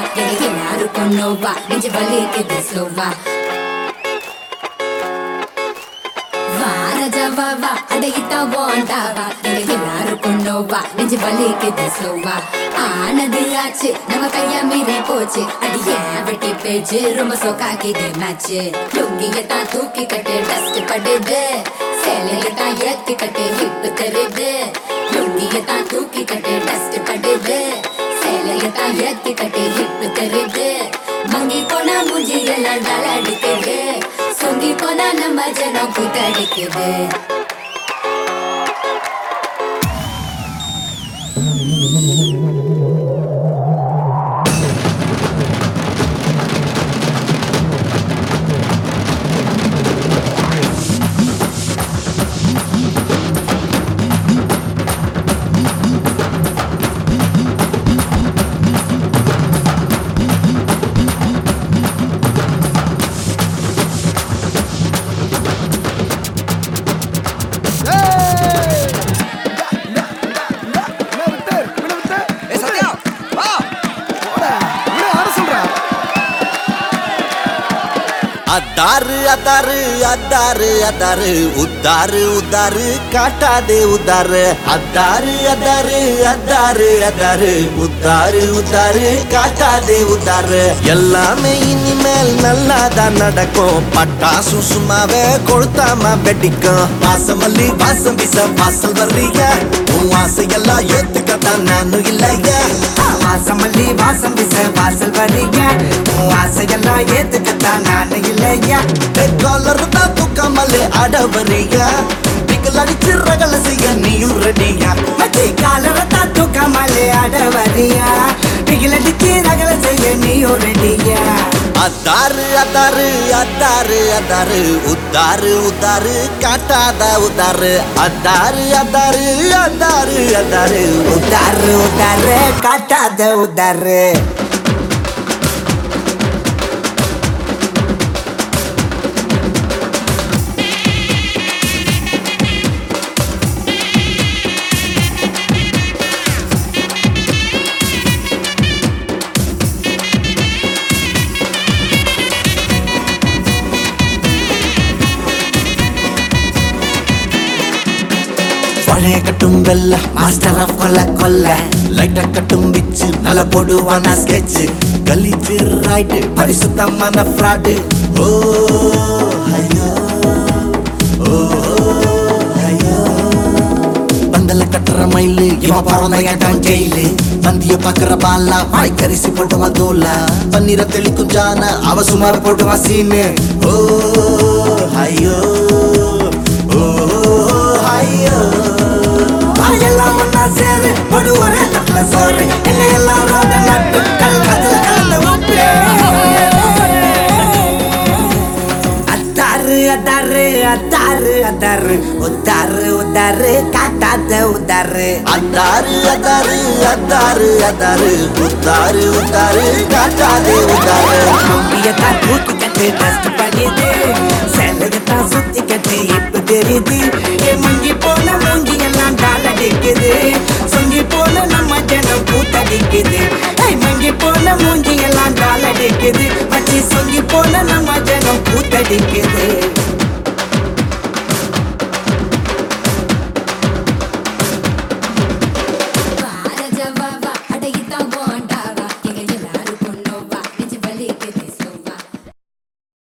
எனக்கு எல்லாருக்கும் நோவா நெஞ்சு வலிக்குது ஸ்லோவா வாரஜாவா வா அடையிட்டா வாண்டாவா எனக்கு எல்லாருக்கும் நோவா நெஞ்சு வலிக்குது ஸ்லோவா ஆனது ஆச்சு நம்ம கைய மீறி போச்சு அடி ஏன் வெட்டி பேச்சு ரொம்ப சொக்காக்கிது மேட்ச் லுங்கிய தான் தூக்கி கட்டு டஸ்ட் படுது சேலைய தான் ஏத்தி கட்டு ஹிப் தெரியுது லுங்கிய தான் தூக்கி கட்டு டஸ்ட் படுது சேலைய தான் ஏத்தி கட்டு ஹிப் தெரியுது மங்கி போனா மூஞ்சி எல்லாம் டல அடிக்குது சொங்கி போனா நம்ம ஜனம் கூத்தடிக்குது ஏய் சத்யா வா அத்தாரு அத்தாரு அத்தாரு அத்தாரு உத்தாரு உத்தாரு காட்டாதே உத்தாரு அத்தாரு அத்தாரு அத்தாரு அத்தாரு உத்தாரு உத்தாரு காட்டாதே உத்தாரு எல்லாமே இனிமேல் நல்லாதான் நடக்கும் பட்டாசு சும்மாவே கொளுத்தாம வெடிக்கும் வாசமல்லி வாசம் வீச வாசல் வர்றீங்க உன் ஆசையெல்லாம் ஏத்துக்கத்தான் நானும் இல்லையா வாசமல்லி வாசம் வீச வாசல் வர்றீங்க உன் ஆசையெல்லாம் ஏத்துக்கத்தான் நான் இல்லையா காலர் தான் தூக்காமலே அடவரியா பிக்கல் அடிச்சு ரகல செய்ய நீயும் ரெடியா மச்சி காலரத்தா தூக்கமலே அட வரியா பிகிலடிச்சு ரகல செய்ய நீ ரெடியா அத்தாரு அத்தாரு அத்தாரு அத்தாரு உத்தாரு உத்தாரு காட்டாத உத்தாரு அத்தாரு அத்தாரு அத்தாரு அத்தாரு உதாரு உதாரு காட்டாத உதாரு பழைய கட்டும் வெல்ல மாஸ்டர் ஆஃப் கொல்ல கொல்ல லைட்ட கட்டும் பிச்சு நல்ல போடுவான ஸ்கெட்ச் கலிச்சு ரைட்டு பரிசுத்தமான ஃப்ராடு ஓ ஐயோ ஓ ஐயோ பந்தல கட்டுற மயிலு இவன் பறந்த ஏட்டான் ஜெயிலு பந்திய பாக்குற பாலா வாய் கரிசி போட்டுவான் தோலா பன்னீர தெளிக்கும் ஜான அவ சுமார் போட்டுவான் சீனு ஓ ஐயோ ஓ ஐயோ எல்லாம் ஒன்னா சேரு ஒரு ஒரே தட்டுல சோறு எங்க எல்லாரோட நட்டு கல் கதுல கலந்து உப்பு அத்தாரு அத்தாரு அத்தாரு அத்தாரு உத்தாரு உத்தாரு காட்டாத உத்தாரு அத்தாரு அத்தாரு அத்தாரு அத்தாரு உத்தாரு உத்தாரு காட்டாதே உத்தாரு மும்பியத்தான் தூக்கி கட்டு டஸ்ட் பண்ணிது சேலையத்தான் சுத்தி கட்டு இப்ப தெரியுது ஏ மங்கி போன மூஞ்சி எல்லாம் டால் அடிக்குது சொங்கி போன நம்ம ஜனம் கூத்தடிக்குது ஏய் மங்கி போன மூஞ்சி எல்லாம் டால் அடிக்குது மச்சி சொங்கி போன நம்ம ஜனம் கூத்தடிக்குது